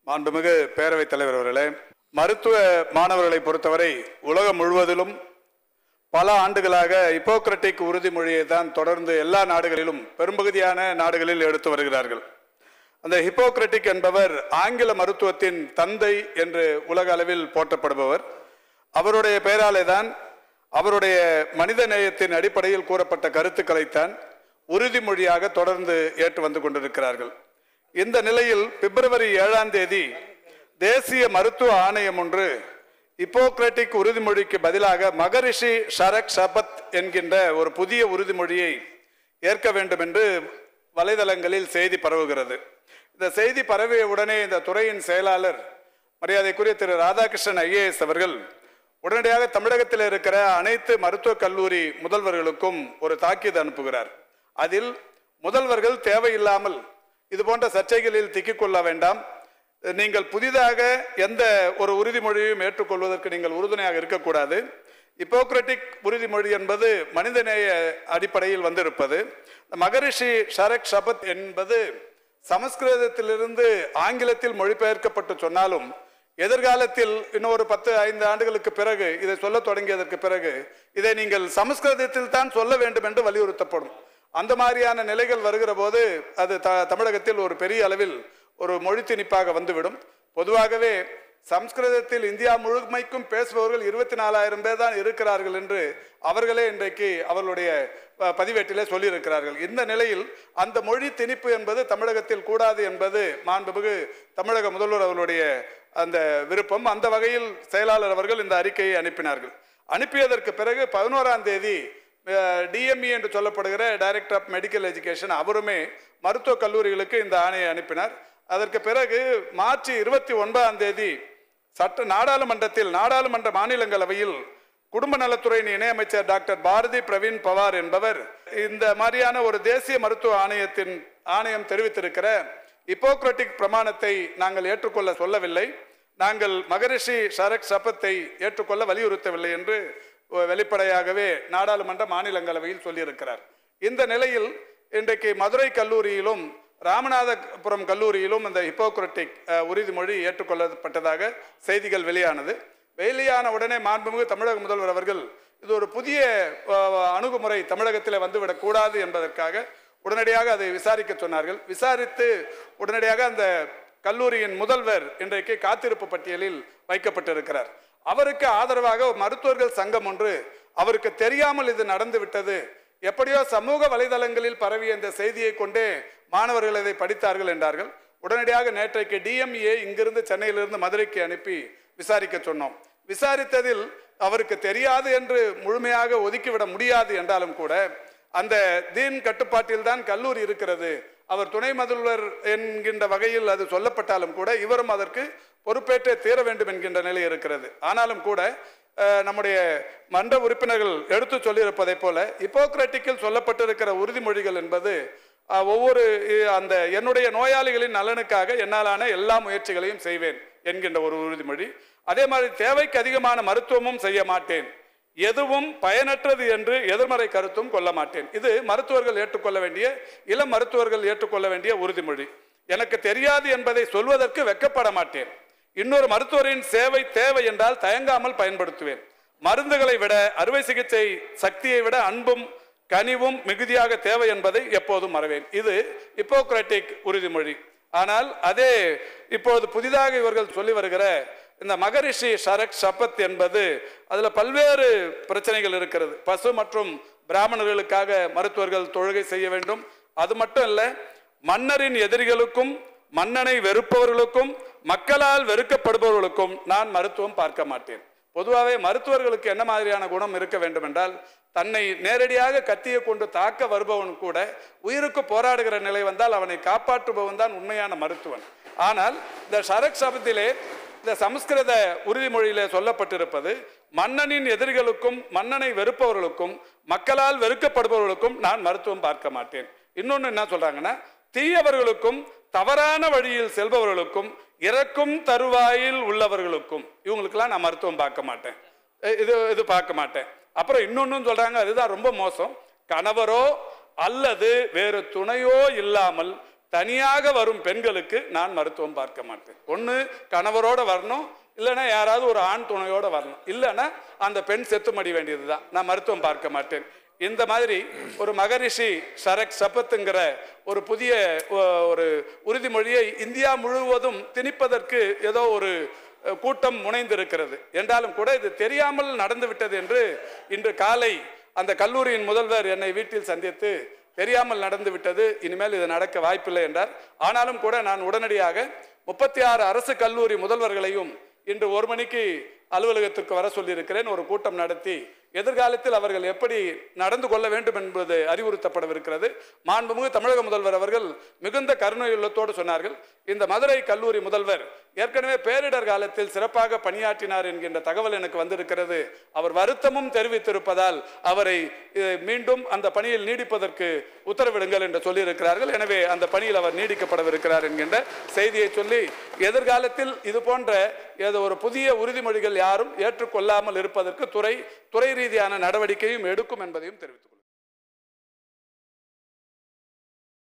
மாண்புமிகு பேரவைத் தலைவர் அவர்களே மருத்துவ மாணவர்களை பொறுத்தவரை உலகம் முழுவதிலும் பல ஆண்டுகளாக ஹிப்போக்ரட்டிக் உறுதிமொழியை தான் தொடர்ந்து எல்லா நாடுகளிலும் பெரும்பகுதியான நாடுகளில் எடுத்து வருகிறார்கள் அந்த ஹிப்போக்ரட்டிக் என்பவர் ஆங்கில மருத்துவத்தின் தந்தை என்று உலக அளவில் போற்றப்படுபவர் அவருடைய பெயராலே தான் அவருடைய மனித நேயத்தின் அடிப்படையில் கூறப்பட்ட கருத்துக்களைத்தான் உறுதிமொழியாக தொடர்ந்து ஏற்று வந்து கொண்டிருக்கிறார்கள் இந்த நிலையில் பிப்ரவரி ஏழாம் தேதி தேசிய மருத்துவ ஆணையம் ஒன்று ஹிப்போக்ரட்டிக் உறுதிமொழிக்கு பதிலாக மகரிஷி ஷரக் ஷபத் என்கின்ற ஒரு புதிய உறுதிமொழியை ஏற்க வேண்டும் என்று வலைதளங்களில் செய்தி பரவுகிறது இந்த செய்தி பரவிய உடனே இந்த துறையின் செயலாளர் மரியாதைக்குரிய திரு ராதாகிருஷ்ணன் ஐஏஎஸ் அவர்கள் உடனடியாக தமிழகத்தில் இருக்கிற அனைத்து மருத்துவக் கல்லூரி முதல்வர்களுக்கும் ஒரு தாக்கீது அனுப்புகிறார் அதில் முதல்வர்கள் தேவையில்லாமல் இது போன்ற சர்ச்சைகளில் திக்கிக்கொள்ள வேண்டாம் நீங்கள் புதிதாக எந்த ஒரு உறுதிமொழியையும் ஏற்றுக்கொள்வதற்கு நீங்கள் உறுதுணையாக இருக்கக்கூடாது இப்போக்ரட்டிக் உறுதிமொழி என்பது மனிதநேய அடிப்படையில் வந்திருப்பது மகரிஷி ஷரக் ஷபத் என்பது சமஸ்கிருதத்திலிருந்து ஆங்கிலத்தில் மொழிபெயர்க்கப்பட்டு சொன்னாலும் எதிர்காலத்தில் இன்னொரு பத்து ஐந்து ஆண்டுகளுக்கு பிறகு இதை சொல்ல தொடங்கியதற்கு பிறகு இதை நீங்கள் சமஸ்கிருதத்தில் தான் சொல்ல வேண்டும் என்று வலியுறுத்தப்படும் அந்த மாதிரியான நிலைகள் வருகிற போது அது த தமிழகத்தில் ஒரு பெரிய அளவில் ஒரு மொழி திணிப்பாக வந்துவிடும் பொதுவாகவே சம்ஸ்கிருதத்தில் இந்தியா முழுமைக்கும் பேசுபவர்கள் இருபத்தி நாலாயிரம் பேர் தான் இருக்கிறார்கள் என்று அவர்களே இன்றைக்கு அவர்களுடைய ப- பதிவேட்டிலே சொல்லியிருக்கிறார்கள் இந்த நிலையில் அந்த மொழி திணிப்பு என்பது தமிழகத்தில் கூடாது என்பது மாண்புமிகு தமிழக முதல்வர் அவர்களுடைய அந்த விருப்பம் அந்த வகையில் செயலாளர் அவர்கள் இந்த அறிக்கையை அனுப்பினார்கள் அனுப்பியதற்கு பிறகு பதினோராம் தேதி டிஎம்இ என்று சொல்லப்படுகிற டைரக்டர் ஆஃப் மெடிக்கல் எஜுகேஷன் அவருமே மருத்துவக் கல்லூரிகளுக்கு இந்த ஆணையை அனுப்பினார் அதற்கு பிறகு மார்ச் இருபத்தி ஒன்பதாம் தேதி சட்ட நாடாளுமன்றத்தில் நாடாளுமன்ற மாநிலங்களவையில் குடும்ப நலத்துறையின் இணையமைச்சர் டாக்டர் பாரதி பிரவீன் பவார் என்பவர் இந்த மாதிரியான ஒரு தேசிய மருத்துவ ஆணையத்தின் ஆணையம் தெரிவித்திருக்கிற இப்போக்ரட்டிக் பிரமாணத்தை நாங்கள் ஏற்றுக்கொள்ள சொல்லவில்லை நாங்கள் மகரிஷி ஷரக் சபத்தை ஏற்றுக்கொள்ள வலியுறுத்தவில்லை என்று வெளிப்படையாகவே நாடாளுமன்ற மாநிலங்களவையில் சொல்லியிருக்கிறார் இந்த நிலையில் இன்றைக்கு மதுரை கல்லூரியிலும் ராமநாதபுரம் கல்லூரியிலும் இந்த ஹிப்போக்ரட்டிக் உறுதிமொழி ஏற்றுக்கொள்ளப்பட்டதாக செய்திகள் வெளியானது வெளியான உடனே மாண்புமிகு தமிழக முதல்வர் அவர்கள் இது ஒரு புதிய அஹ், அணுகுமுறை தமிழகத்தில் வந்துவிடக் கூடாது என்பதற்காக உடனடியாக அதை விசாரிக்க சொன்னார்கள் விசாரித்து உடனடியாக அந்த கல்லூரியின் முதல்வர் இன்றைக்கு காத்திருப்பு பட்டியலில் வைக்கப்பட்டிருக்கிறார் அவருக்கு ஆதரவாக மருத்துவர்கள் சங்கம் ஒன்று அவருக்கு தெரியாமல் இது நடந்து விட்டது எப்படியோ சமூக வலைதளங்களில் பரவிய இந்த செய்தியை கொண்டே மாணவர்கள் இதை படித்தார்கள் என்றார்கள் உடனடியாக நேற்றைக்கு டிஎம்ஏ இங்கிருந்து சென்னையிலிருந்து மதுரைக்கு அனுப்பி விசாரிக்க சொன்னோம் விசாரித்ததில் அவருக்கு தெரியாது என்று முழுமையாக ஒதுக்கிவிட முடியாது என்றாலும் கூட அந்த தீன் கட்டுப்பாட்டில் தான் கல்லூரி இருக்கிறது அவர் துணை முதல்வர் என்கின்ற வகையில் அது சொல்லப்பட்டாலும் கூட இவரும் அதற்கு பொறுப்பேற்றே தீர வேண்டும் என்கின்ற நிலை இருக்கிறது ஆனாலும் கூட அஹ், நம்முடைய மன்ற உறுப்பினர்கள் எடுத்து சொல்லியிருப்பதைப் போல இப்போக்ரட்டிக்கில் சொல்லப்பட்டிருக்கிற உறுதிமொழிகள் என்பது அஹ், ஒவ்வொரு இ- அந்த என்னுடைய நோயாளிகளின் நலனுக்காக என்னாலான எல்லா முயற்சிகளையும் செய்வேன் என்கின்ற ஒரு உறுதிமொழி அதே மாதிரி தேவைக்கு அதிகமான மருத்துவமும் செய்ய மாட்டேன் எதுவும் பயனற்றது என்று எதிர்மறை கருத்தும் கொள்ள மாட்டேன் இது மருத்துவர்கள் ஏற்றுக்கொள்ள வேண்டிய இளம் மருத்துவர்கள் ஏற்றுக்கொள்ள வேண்டிய உறுதிமொழி எனக்கு தெரியாது என்பதை சொல்வதற்கு வெட்கப்பட மாட்டேன் இன்னொரு மருத்துவரின் சேவை தேவை என்றால் தயங்காமல் பயன்படுத்துவேன் மருந்துகளை விட அறுவை சிகிச்சை சக்தியை விட அன்பும் கனிவும் மிகுதியாக தேவை என்பதை எப்போதும் மறவேன் இது இப்போக்ராட்டிக் உறுதிமொழி ஆனால் அதே இப்பொழுது புதிதாக இவர்கள் சொல்லி வருகிற இந்த மகரிஷி ஷரக் சபத் என்பது அதுல பல்வேறு பிரச்சனைகள் இருக்கிறது பசு மற்றும் பிராமணர்களுக்காக மருத்துவர்கள் தொழுகை செய்ய வேண்டும் அது மட்டும் இல்ல மன்னரின் எதிரிகளுக்கும் மன்னனை வெறுப்பவர்களுக்கும் மக்களால் வெறுக்கப்படுபவர்களுக்கும் நான் மருத்துவம் பார்க்க மாட்டேன் பொதுவாகவே மருத்துவர்களுக்கு என்ன மாதிரியான குணம் இருக்க வேண்டும் என்றால் தன்னை நேரடியாக கத்தியை கொண்டு தாக்க வருபவன் கூட உயிருக்கு போராடுகிற நிலை வந்தால் அவனை காப்பாற்றுபவன் தான் உண்மையான மருத்துவன் ஆனால் இந்த ஷரக் சபத்திலே இந்த சமஸ்கிருத உறுதிமொழியிலே சொல்லப்பட்டிருப்பது மன்னனின் எதிரிகளுக்கும் மன்னனை வெறுப்பவர்களுக்கும் மக்களால் வெறுக்கப்படுபவர்களுக்கும் நான் மருத்துவம் பார்க்க மாட்டேன் இன்னொன்னு என்ன சொல்றாங்கன்னா தீயவர்களுக்கும் தவறான வழியில் செல்பவர்களுக்கும் இறக்கும் தருவாயில் உள்ளவர்களுக்கும் இவங்களுக்கெல்லாம் நான் மருத்துவம் பார்க்க மாட்டேன் எ- இது இது பார்க்க மாட்டேன் அப்புறம் இன்னொன்னு சொல்றாங்க அதுதான் ரொம்ப மோசம் கணவரோ அல்லது வேறு துணையோ இல்லாமல் தனியாக வரும் பெண்களுக்கு நான் மருத்துவம் பார்க்க மாட்டேன் ஒன்று கணவரோட வரணும் இல்லைன்னா யாராவது ஒரு ஆண் துணையோட வரணும் இல்லைன்னா அந்த பெண் செத்து மடி வேண்டியது தான் நான் மருத்துவம் பார்க்க மாட்டேன் இந்த மாதிரி ஒரு மகரிஷி சரக் சபத்துங்கிற ஒரு புதிய ஒ- ஒரு உறுதிமொழியை இந்தியா முழுவதும் திணிப்பதற்கு ஏதோ ஒரு அஹ், கூட்டம் முனைந்திருக்கிறது என்றாலும் கூட இது தெரியாமல் நடந்து விட்டது என்று இன்று காலை அந்த கல்லூரியின் முதல்வர் என்னை வீட்டில் சந்தித்து தெரியாமல் நடந்து விட்டது இனிமேல் இது நடக்க வாய்ப்பில்லை என்றார் ஆனாலும் கூட நான் உடனடியாக முப்பத்தி ஆறு அரசு கல்லூரி முதல்வர்களையும் இன்று ஒரு மணிக்கு அலுவலகத்திற்கு வர சொல்லியிருக்கிறேன் ஒரு கூட்டம் நடத்தி எதிர்காலத்தில் அவர்கள் எப்படி நடந்து கொள்ள வேண்டும் என்பது அறிவுறுத்தப்படவிருக்கிறது மாண்புமிகு தமிழக முதல்வர் அவர்கள் மிகுந்த கருணையுள்ளத்தோடு சொன்னார்கள் இந்த மதுரை கல்லூரி முதல்வர் ஏற்கனவே பேரிடர் காலத்தில் சிறப்பாக பணியாற்றினார் என்கின்ற தகவல் எனக்கு வந்திருக்கிறது அவர் வருத்தமும் தெரிவித்திருப்பதால் அவரை அஹ், மீண்டும் அந்த பணியில் நீடிப்பதற்கு உத்தரவிடுங்கள் என்று சொல்லியிருக்கிறார்கள் எனவே அந்த பணியில் அவர் நீடிக்கப்படவிருக்கிறார் என்கின்ற செய்தியை சொல்லி எதிர்காலத்தில் இது போன்ற ஏதோ ஒரு புதிய உறுதிமொழிகள் யாரும் ஏற்றுக்கொள்ளாமல் இருப்பதற்கு துறை துறை ரீதியான நடவடிக்கையும் எடுக்கும் என்பதையும் தெரிவித்துக் கொள்கிறேன்.